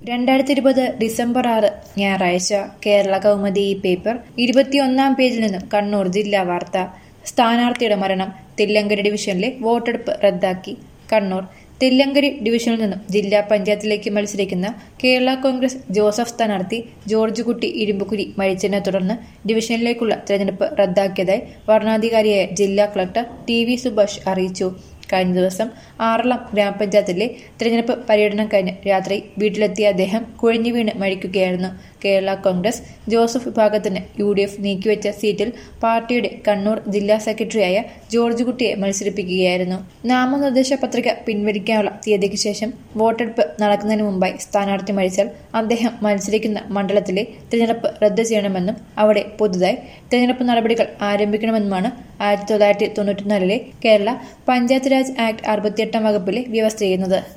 രണ്ടായിരത്തി ഇരുപത് ഡിസംബർ ആറ് ഞായറാഴ്ച കേരള കൗമുദി ഈ പേപ്പർ ഇരുപത്തിയൊന്നാം പേജിൽ നിന്നും കണ്ണൂർ ജില്ലാ വാർത്ത സ്ഥാനാർത്ഥിയുടെ മരണം തില്ലങ്കരി ഡിവിഷനിലെ വോട്ടെടുപ്പ് റദ്ദാക്കി കണ്ണൂർ തില്ലങ്കരി ഡിവിഷനിൽ നിന്നും ജില്ലാ പഞ്ചായത്തിലേക്ക് മത്സരിക്കുന്ന കേരള കോൺഗ്രസ് ജോസഫ് സ്ഥാനാർത്ഥി ജോർജ് കുട്ടി ഇരുമ്പുകുരി മരിച്ചതിനെ തുടർന്ന് ഡിവിഷനിലേക്കുള്ള തെരഞ്ഞെടുപ്പ് റദ്ദാക്കിയതായി വരണാധികാരിയായ ജില്ലാ കളക്ടർ ടി വി സുഭാഷ് അറിയിച്ചു കഴിഞ്ഞ ദിവസം ആറളം ഗ്രാമപഞ്ചായത്തിലെ തെരഞ്ഞെടുപ്പ് പര്യടനം കഴിഞ്ഞ് രാത്രി വീട്ടിലെത്തിയ അദ്ദേഹം കുഴഞ്ഞു വീണ് മരിക്കുകയായിരുന്നു കേരള കോൺഗ്രസ് ജോസഫ് വിഭാഗത്തിന് യു ഡി എഫ് നീക്കിവെച്ച സീറ്റിൽ പാർട്ടിയുടെ കണ്ണൂർ ജില്ലാ സെക്രട്ടറിയായ ജോർജ് കുട്ടിയെ മത്സരിപ്പിക്കുകയായിരുന്നു നാമനിർദ്ദേശ പത്രിക പിൻവലിക്കാനുള്ള തീയതിക്ക് ശേഷം വോട്ടെടുപ്പ് നടക്കുന്നതിന് മുമ്പായി സ്ഥാനാർത്ഥി മരിച്ചാൽ അദ്ദേഹം മത്സരിക്കുന്ന മണ്ഡലത്തിലെ തിരഞ്ഞെടുപ്പ് റദ്ദ് ചെയ്യണമെന്നും അവിടെ പുതുതായി തിരഞ്ഞെടുപ്പ് നടപടികൾ ആരംഭിക്കണമെന്നുമാണ് ആയിരത്തി തൊള്ളായിരത്തി തൊണ്ണൂറ്റിനാലിലെ കേരള പഞ്ചായത്ത് രാജ് ആക്ട് അറുപത്തിയെട്ടാം വകുപ്പിലെ വ്യവസ്ഥ ചെയ്യുന്നത്